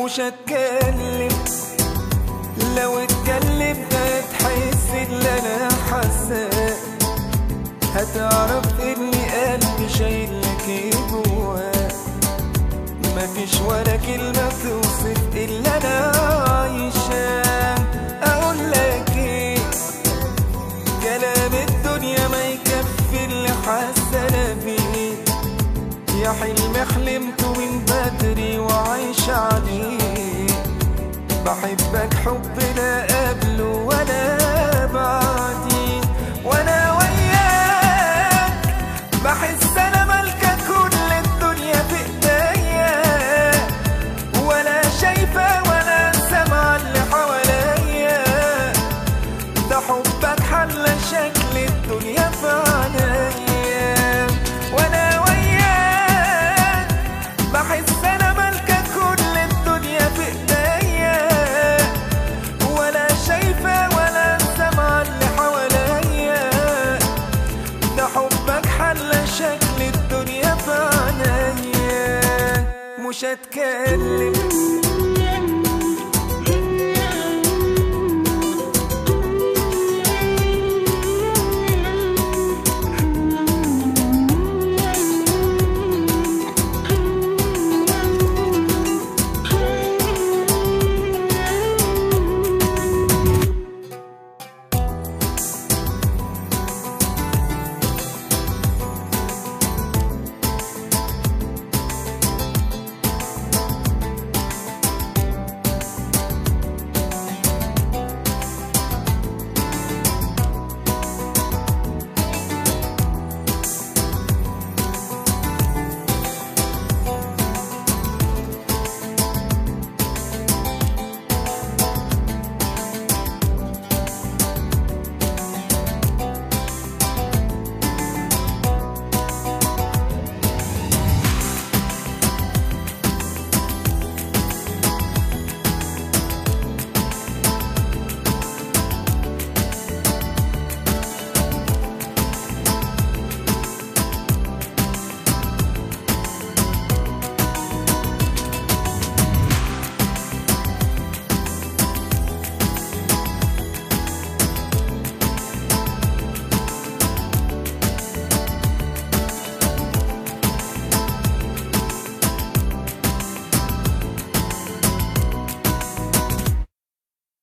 مش هتكلم لو اتكلمت هتحس اللي انا حاساه هتعرف اني قلبي شايل لك ايه جواه مفيش ولا كلمة توصف اللي انا عايشاه اقول لك ايه كلام الدنيا ما يكفي اللي حاسه انا بيه يا حلم حلمته من بدري وعايش عليه بحبك حب لا قبله ولا بعدي وانا وياك بحس انا مالكة كل الدنيا في ايديا ولا شايفة ولا سامعة اللي حواليا ده حبك حل شكل الدنيا في عينيا وانا وياك بحس انا مالكة كل الدنيا في ايديا ولا شايفة ولا سامعة اللي حواليا ده حبك حل شكل الدنيا في عينيا مش هتكلم